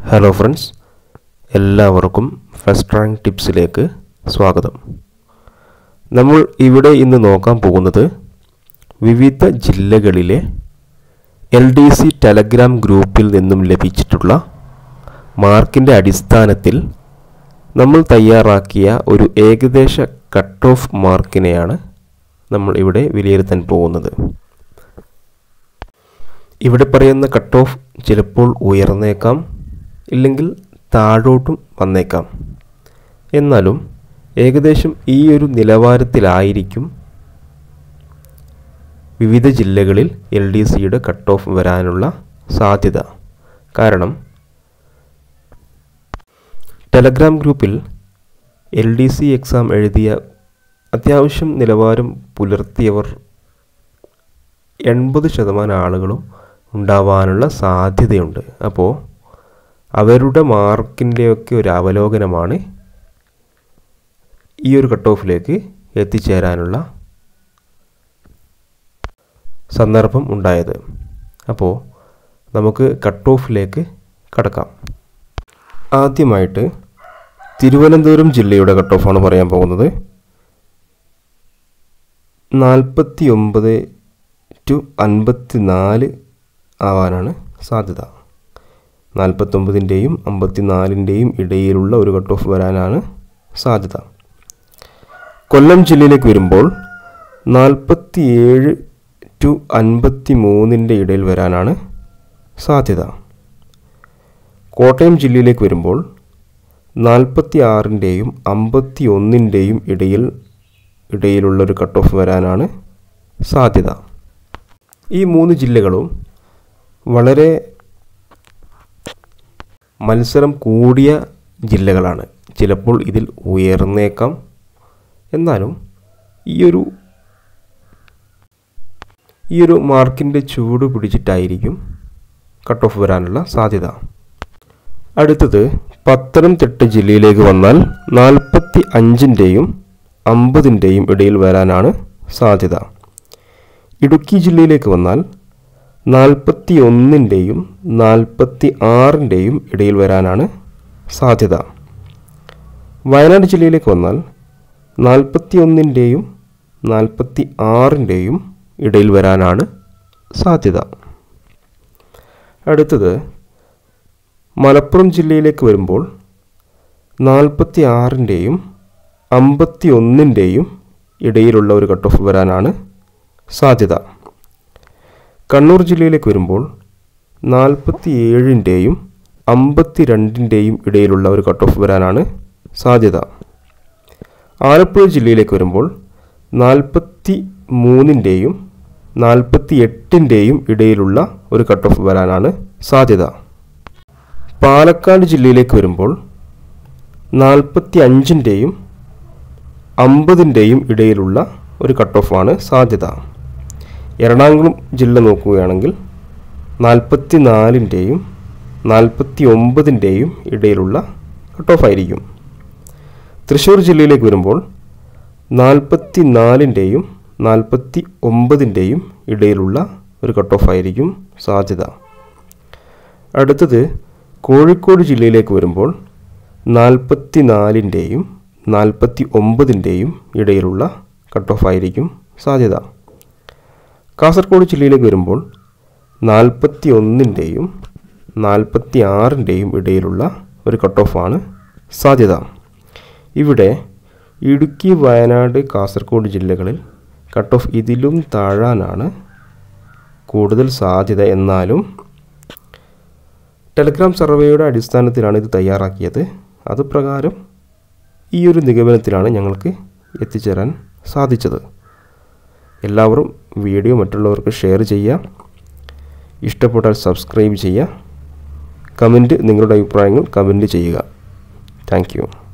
hello friends എല്ലാവർക്കും first rank ടിപ്സിലേക്ക് സ്വാഗതം നമ്മൾ ഇവിടെ ഇന്ന് നോക്കാൻ പോകുന്നത് വിവിധ ജില്ലകളിലെ എൽ ഡി സി ടെലഗ്രാം ഗ്രൂപ്പിൽ നിന്നും ലഭിച്ചിട്ടുള്ള മാർക്കിൻ്റെ അടിസ്ഥാനത്തിൽ നമ്മൾ തയ്യാറാക്കിയ ഒരു ഏകദേശ കട്ട് ഓഫ് മാർക്കിനെയാണ് നമ്മൾ ഇവിടെ വിലയിരുത്താൻ പോകുന്നത് ഇവിടെ പറയുന്ന കട്ട് ഓഫ് ചിലപ്പോൾ ഉയർന്നേക്കാം ഇല്ലെങ്കിൽ താഴോട്ടും വന്നേക്കാം എന്നാലും ഏകദേശം ഈ ഒരു നിലവാരത്തിലായിരിക്കും വിവിധ ജില്ലകളിൽ എൽ ഡി സിയുടെ കട്ട് ഓഫ് വരാനുള്ള സാധ്യത കാരണം ടെലഗ്രാം ഗ്രൂപ്പിൽ എൽ ഡി സി എക്സാം എഴുതിയ അത്യാവശ്യം നിലവാരം പുലർത്തിയവർ എൺപത് ശതമാനം ആളുകളും ഉണ്ടാവാനുള്ള സാധ്യതയുണ്ട് അപ്പോൾ അവരുടെ മാർക്കിൻ്റെയൊക്കെ ഒരു അവലോകനമാണ് ഈ ഒരു കട്ട് ഓഫിലേക്ക് എത്തിച്ചേരാനുള്ള സന്ദർഭം ഉണ്ടായത് അപ്പോൾ നമുക്ക് കട്ട് ഓഫിലേക്ക് കടക്കാം ആദ്യമായിട്ട് തിരുവനന്തപുരം ജില്ലയുടെ കട്ട് ഓഫാണ് പറയാൻ പോകുന്നത് നാൽപ്പത്തി ഒമ്പത് ടു അൻപത്തി നാല് ആവാനാണ് സാധ്യത നാൽപ്പത്തൊമ്പതിൻ്റെയും അമ്പത്തിനാലിൻ്റെയും ഇടയിലുള്ള ഒരു കട്ട് ഓഫ് വരാനാണ് സാധ്യത കൊല്ലം ജില്ലയിലേക്ക് വരുമ്പോൾ നാൽപ്പത്തി ഏഴ് ടു അൻപത്തി മൂന്നിൻ്റെ ഇടയിൽ വരാനാണ് സാധ്യത കോട്ടയം ജില്ലയിലേക്ക് വരുമ്പോൾ നാൽപ്പത്തി ആറിൻ്റെയും അമ്പത്തി ഒന്നിൻ്റെയും ഇടയിൽ ഇടയിലുള്ള ഒരു കട്ട് ഓഫ് വരാനാണ് സാധ്യത ഈ മൂന്ന് ജില്ലകളും വളരെ മത്സരം കൂടിയ ജില്ലകളാണ് ചിലപ്പോൾ ഇതിൽ ഉയർന്നേക്കാം എന്നാലും ഈ ഒരു ഈ ഒരു മാർക്കിൻ്റെ ചൂട് പിടിച്ചിട്ടായിരിക്കും കട്ട് ഓഫ് വരാനുള്ള സാധ്യത അടുത്തത് പത്തനംതിട്ട ജില്ലയിലേക്ക് വന്നാൽ നാൽപ്പത്തി അഞ്ചിൻ്റെയും അമ്പതിൻ്റെയും ഇടയിൽ വരാനാണ് സാധ്യത ഇടുക്കി ജില്ലയിലേക്ക് വന്നാൽ നാൽപ്പത്തി ഒന്നിൻ്റെയും നാൽപ്പത്തി ആറിൻ്റെയും ഇടയിൽ വരാനാണ് സാധ്യത വയനാട് ജില്ലയിലേക്ക് വന്നാൽ നാൽപ്പത്തി ഒന്നിൻ്റെയും നാൽപ്പത്തി ആറിൻ്റെയും ഇടയിൽ വരാനാണ് സാധ്യത അടുത്തത് മലപ്പുറം ജില്ലയിലേക്ക് വരുമ്പോൾ നാൽപ്പത്തി ആറിൻ്റെയും അമ്പത്തി ഒന്നിൻ്റെയും ഇടയിലുള്ള ഒരു കട്ട് ഓഫ് വരാനാണ് സാധ്യത കണ്ണൂർ ജില്ലയിലേക്ക് വരുമ്പോൾ നാൽപ്പത്തി ഏഴിൻ്റെയും അമ്പത്തി രണ്ടിൻ്റെയും ഇടയിലുള്ള ഒരു കട്ട് ഓഫ് വരാനാണ് സാധ്യത ആലപ്പുഴ ജില്ലയിലേക്ക് വരുമ്പോൾ നാൽപ്പത്തി മൂന്നിൻ്റെയും നാൽപ്പത്തി എട്ടിൻ്റെയും ഇടയിലുള്ള ഒരു കട്ട് ഓഫ് വരാനാണ് സാധ്യത പാലക്കാട് ജില്ലയിലേക്ക് വരുമ്പോൾ നാൽപ്പത്തി അഞ്ചിൻ്റെയും അമ്പതിൻ്റെയും ഇടയിലുള്ള ഒരു കട്ട് ഓഫാണ് സാധ്യത എറണാകുളം ജില്ല നോക്കുകയാണെങ്കിൽ നാൽപ്പത്തി നാലിൻ്റെയും നാൽപ്പത്തി ഒമ്പതിൻ്റെയും ഇടയിലുള്ള കട്ട് ഓഫ് ആയിരിക്കും തൃശ്ശൂർ ജില്ലയിലേക്ക് വരുമ്പോൾ നാൽപ്പത്തി നാലിൻ്റെയും നാൽപ്പത്തി ഒമ്പതിൻ്റെയും ഇടയിലുള്ള ഒരു കട്ട് ഓഫ് ആയിരിക്കും സാധ്യത അടുത്തത് കോഴിക്കോട് ജില്ലയിലേക്ക് വരുമ്പോൾ നാൽപ്പത്തി നാലിൻ്റെയും നാൽപ്പത്തി ഒമ്പതിൻ്റെയും ഇടയിലുള്ള കട്ട് ഓഫ് ആയിരിക്കും സാധ്യത കാസർഗോഡ് ജില്ലയിലേക്ക് വരുമ്പോൾ നാൽപ്പത്തി ഒന്നിൻ്റെയും നാൽപ്പത്തി ആറിൻ്റെയും ഇടയിലുള്ള ഒരു കട്ട് ഓഫാണ് സാധ്യത ഇവിടെ ഇടുക്കി വയനാട് കാസർഗോഡ് ജില്ലകളിൽ കട്ട് ഓഫ് ഇതിലും താഴാനാണ് കൂടുതൽ സാധ്യത എന്നാലും ടെലഗ്രാം സർവേയുടെ അടിസ്ഥാനത്തിലാണ് ഇത് തയ്യാറാക്കിയത് അത് പ്രകാരം ഈ ഒരു നിഗമനത്തിലാണ് ഞങ്ങൾക്ക് എത്തിച്ചേരാൻ സാധിച്ചത് എല്ലാവരും വീഡിയോ മറ്റുള്ളവർക്ക് ഷെയർ ചെയ്യുക ഇഷ്ടപ്പെട്ടാൽ സബ്സ്ക്രൈബ് ചെയ്യുക കമൻറ്റ് നിങ്ങളുടെ അഭിപ്രായങ്ങൾ കമൻറ്റ് ചെയ്യുക താങ്ക്